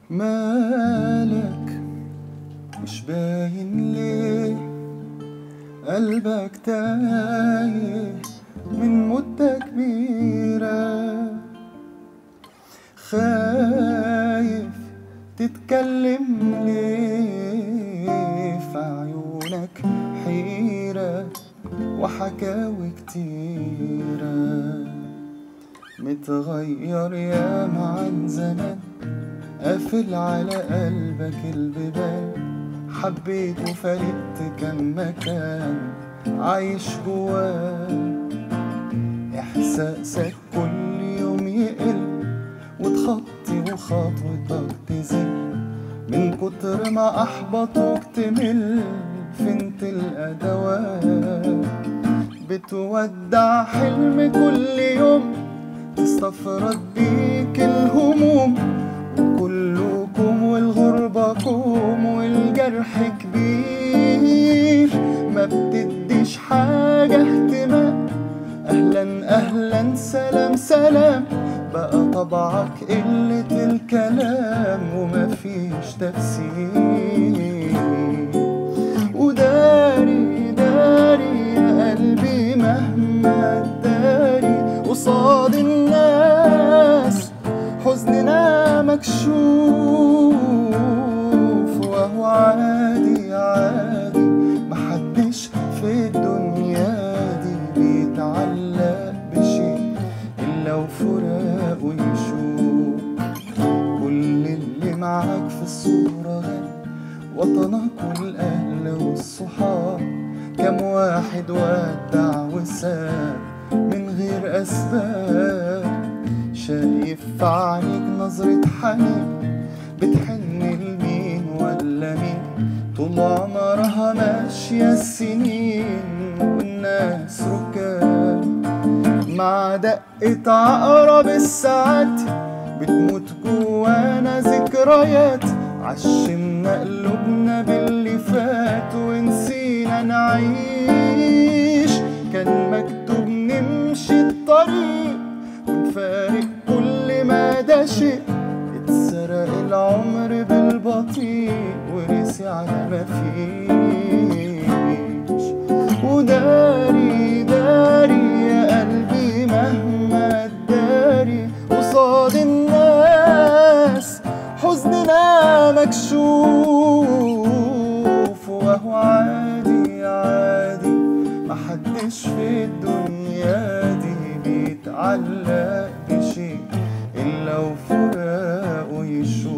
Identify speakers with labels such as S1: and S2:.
S1: مالك مش باين ليه قلبك تايه من مدة كبيرة خايف تتكلم ليه في عيونك حيرة وحكاوي كتيرة متغير ياما عن زمان قافل على قلبك البيبان حبيت وفرقت كم مكان عايش جواه إحساسك كل يوم يقل وتخطي وخطوتك تزيد من كتر ما أحبطوك تمل فين تلقى دواء بتودع حلم كل يوم تستفرد بيك الهموم وكلكم والغربة كوم والجرح كبير ما بتديش حاجة اهتمام أهلا أهلا سلام سلام بقى طبعك قلة الكلام ومفيش تفسير وداري داري يا قلبي مهما تداري قصاد الناس حزننا مكشوف وهو عادي عادي محدش في الدنيا دي بيتعلق بشيء إلا وفراق ويشوف كل اللي معاك في الصورة غير وطنك والأهل والصحاب كم واحد ودع وساب من غير أسباب شايف في عينيك نظرة حنين بتحن لمين ولا مين طول عمرها ماشية السنين والناس ركاب مع دقة عقرب الساعات بتموت جوانا ذكريات عشمنا قلوبنا باللي فات ونسينا نعيش كان مكتوب نمشي الطريق ونفارق كل ما ده شيء اتسرق العمر بالبطيء ورسي على ما فيش وداري داري يا قلبي مهما تداري قصاد الناس حزننا مكشوف وهو عادي عادي محدش في الدنيا دي بيتعلق بشيء إلا وفراقه يشوف